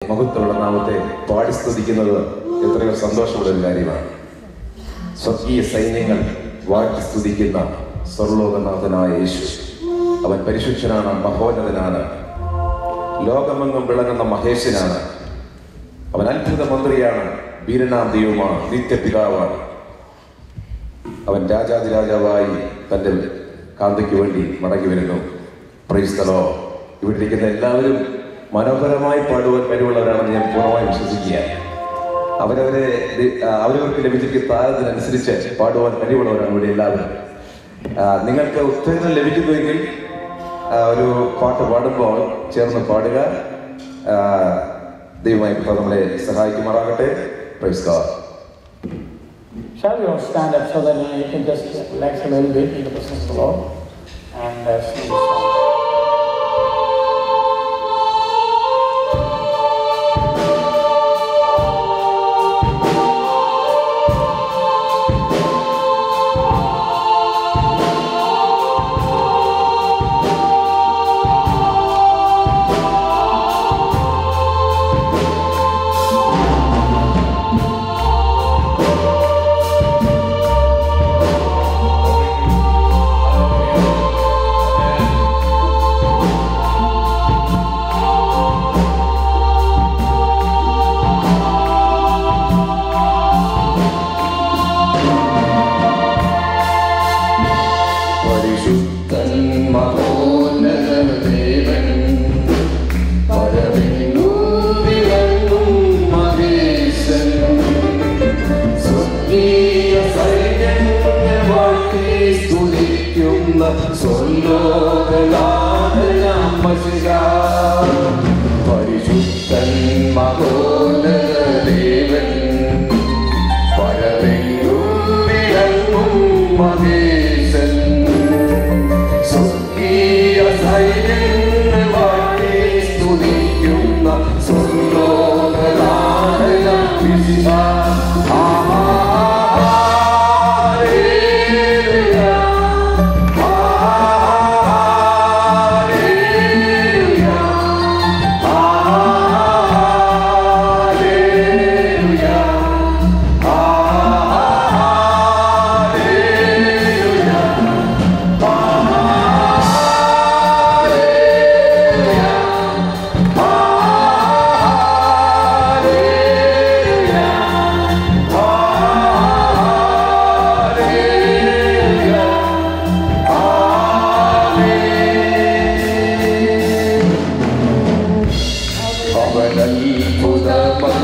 മഹത്വമുള്ള നാമത്തെ പാടി സ്തുതിക്കുന്നത് എത്രയോ സന്തോഷമുള്ള ഒരു കാര്യമാണ് സ്വർഗീയ സൈന്യങ്ങൾ വാഴ്ത്തി സ്തുതിക്കുന്ന സ്വർലോകനാഥനായ യേശു അവൻ പരിശുദ്ധനാണ് മഹോന്നതനാണ് ലോകമെങ്ങും വിളങ്ങുന്ന മഹേശനാണ് അവൻ അത്ഭുത മന്ത്രിയാണ് വീരനാം ദൈവമാണ് നിത്യപിതാവാണ് അവൻ രാജാതിരാജാവായി തൻ്റെ കാന്തയ്ക്ക് വേണ്ടി മടങ്ങി വരുന്നു പ്രൈസ്തലോ ഇവിടെ ഇരിക്കുന്ന എല്ലാവരും മനോഹരമായി പാടുവാൻ കഴിവുള്ളവരാണെന്ന് ഞാൻ പൂർണ്ണമായും വിശ്വസിക്കുകയാണ് അവരവരെ ദി- ആ, അവരവർക്ക് ലഭിച്ചിരിക്കുന്ന താരത്തിനനുസരിച്ച് പാടുവാൻ കഴിവുള്ളവരാണ് ഇവിടെ എല്ലാവരും ആ, നിങ്ങൾക്ക് ഉത്തേജനം ലഭിക്കുന്നുവെങ്കിൽ ആ, ഒരു പാട്ട് പാടുമ്പോൾ ചേർന്ന് പാടുക ആ, ദൈവമായി കർത്താവ് നമ്മളെ സഹായിക്കുമാറാകട്ടെ praise God Shall we all stand up so that uh, you can just relax a little bit in the presence of the Lord and uh, sing this song? പരിശുദ്ധൻ മഹോന്നതദേവൻ പരമെങ്ങും വിളങ്ങും മഹേശൻ സ്വർഗീയ സൈന്യങ്ങൾ വാഴ്ത്തി സ്തുതിക്കുന്ന സ്വർലോകനാഥനാം മഷിഹാ. പരിശുദ്ധൻ മഹോന്നതദേവൻ പരമെങ്ങും വിളങ്ങും മഹേശൻ സ്വർഗീയ സൈന്യങ്ങൾ വാഴ്ത്തി സ്തുതിക്കുന്ന സ്വർലോകനാഥന വിശിഹാ. ഹല്ലേലൂയ. ഹല്ലേലൂയ. ഹല്ലേലൂയ. അവനത്ഭുത